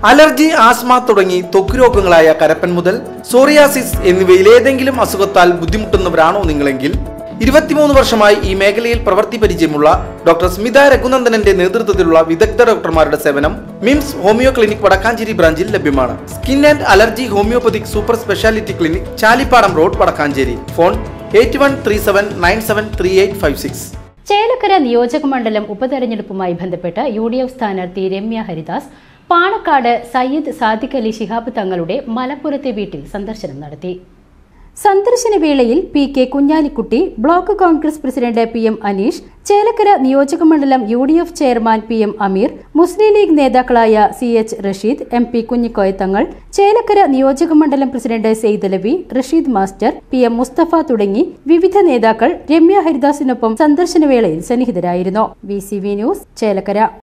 allergy asthma തുടങ്ങി ത്വക്ക് രോഗങ്ങളായ കരപ്പൻ മുതൽ സോറിയാസിസ് എന്നിവയിൽ ഏതെങ്കിലും അസുഖത്താൽ ബുദ്ധിമുട്ടുന്നവരാണോ നിങ്ങളെങ്കിൽ ഇരുപത്തിമൂന്ന് വർഷമായി ഈ മേഖലയിൽ പ്രവൃത്തി പരിചയമുള്ള ഡോക്ടർ സ്മിത രഘുനന്ദനന്റെ നേതൃത്വത്തിലുള്ള വിദഗ്ധ ഡോക്ടർമാരുടെ സേവനം മിംസ് ഹോമിയോ ക്ലിനിക് വടക്കാഞ്ചേരി ബ്രാഞ്ചിൽ ലഭ്യമാണ് skin and allergy homeopathic super speciality clinic Chalippadam road Vadakkanchery phone eight one three seven nine seven three eight five six Chelakkara നിയോജക മണ്ഡലം ഉപതെരഞ്ഞെടുപ്പുമായി ബന്ധപ്പെട്ട് യു ഡി എഫ് സ്ഥാനാർത്ഥി രമ്യ ഹരിദാസ് പാണക്കാട് സയ്യിദ് സാദിഖ് അലി ശിഹാബ് തങ്ങളുടെ മലപ്പുറത്തെ വീട്ടിൽ സന്ദർശനം നടത്തി സന്ദർശന വേളയിൽ P K Kunhalikutty block Congress president P M Aneesh Chelakkara നിയോജക മണ്ഡലം U D F chairman P M Ameer Muslim League നേതാക്കളായ C H Rasheed M P Kunhikoya Thangal Chelakkara നിയോജക മണ്ഡലം president Saidalavi Rasheed master P M Musthafa തുടങ്ങി വിവിധ നേതാക്കൾ രമ്യ ഹരിദാസിനൊപ്പം സന്ദർശന വേളയിൽ സന്നിഹിതരായിരുന്നു V C V news Chelakkara